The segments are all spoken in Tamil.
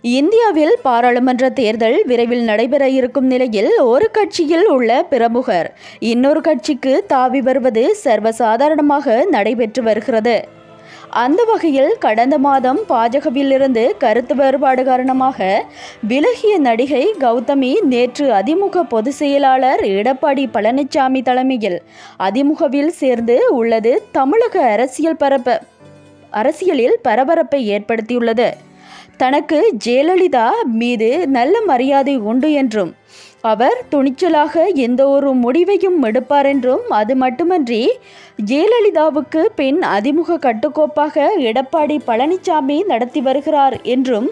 இந்தியாவில் பாராளுமன்ற தேர்தல் விரைவில் நடைபெற இருக்கும் நிலையில் ஒரு கட்சியில் உள்ள பிரமுகர் இன்னொரு கட்சிக்கு தாவி வருவது சர்வசாதாரணமாக நடைபெற்று வருகிறது அந்த வகையில் கடந்த மாதம் பாஜகவிலிருந்து கருத்து வேறுபாடு காரணமாக விலகிய நடிகை கௌதமி நேற்று அதிமுக பொதுச் செயலாளர் எடப்பாடி பழனிசாமி தலைமையில் அதிமுகவில் சேர்ந்து உள்ளது தமிழக அரசியல் பரப்ப அரசியலில் பரபரப்பை ஏற்படுத்தியுள்ளது தனக்கு ஜெயலலிதா மீது நல்ல மரியாதை உண்டு என்றும் அவர் துணிச்சலாக எந்த ஒரு முடிவையும் எடுப்பார் என்றும் அது மட்டுமன்றி ஜெயலலிதாவுக்கு பின் அதிமுக கட்டுக்கோப்பாக எடப்பாடி பழனிசாமி நடத்தி வருகிறார் என்றும்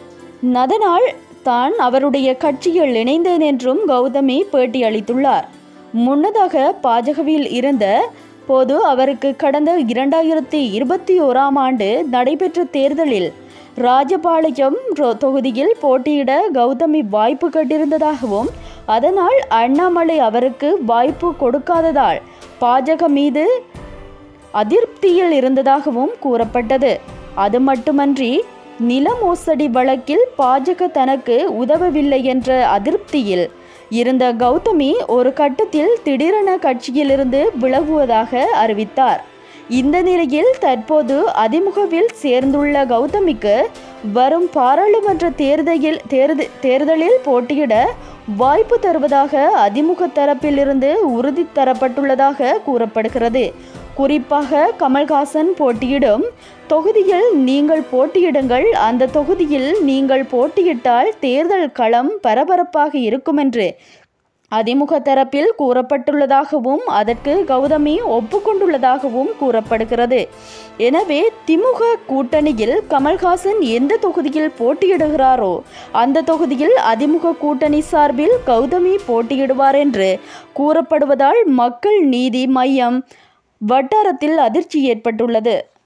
அதனால் தான் அவருடைய கட்சியில் இணைந்தேன் என்றும் கௌதமி பேட்டியளித்துள்ளார் முன்னதாக பாஜகவில் இருந்த போது அவருக்கு கடந்த இரண்டாயிரத்தி இருபத்தி ஓராம் ஆண்டு நடைபெற்ற தேர்தலில் ராஜபாளையம் ரொ- தொகுதியில் போட்டியிட கௌதமி வாய்ப்பு கேட்டிருந்ததாகவும் அதனால் அண்ணாமலை அவருக்கு வாய்ப்பு கொடுக்காததால் பாஜக மீது அதிருப்தியில் இருந்ததாகவும் கூறப்பட்டது அது மட்டுமன்றி நில மோசடி வழக்கில் பாஜக தனக்கு உதவவில்லை என்ற அதிருப்தியில் இருந்த கௌதமி ஒரு கட்டத்தில் திடீரென கட்சியிலிருந்து விலகுவதாக அறிவித்தார் இந்த நிலையில் தற்போது அதிமுகவில் சேர்ந்துள்ள கௌதமிக்கு வரும் பாராளுமன்ற தேர்தலில் தேர்த தேர்தலில் போட்டியிட வாய்ப்பு தருவதாக அதிமுக தரப்பிலிருந்து உறுதி தரப்பட்டுள்ளதாக கூறப்படுகிறது குறிப்பாக கமல்ஹாசன் போட்டியிடும் தொகுதியில் நீங்கள் போட்டியிடுங்கள் அந்த தொகுதியில் நீங்கள் போட்டியிட்டால் தேர்தல் களம் பரபரப்பாக இருக்கும் என்று அதிமுக தரப்பில் கூறப்பட்டுள்ளதாகவும் அதற்கு கௌதமி ஒப்புக்கொண்டுள்ளதாகவும் கூறப்படுகிறது எனவே திமுக கூட்டணியில் கமல்ஹாசன் எந்த தொகுதியில் போட்டியிடுகிறாரோ அந்த தொகுதியில் அதிமுக கூட்டணி சார்பில் கௌதமி போட்டியிடுவார் என்று கூறப்படுவதால் மக்கள் நீதி மையம் வட்டாரத்தில் அதிர்ச்சி ஏற்பட்டுள்ளது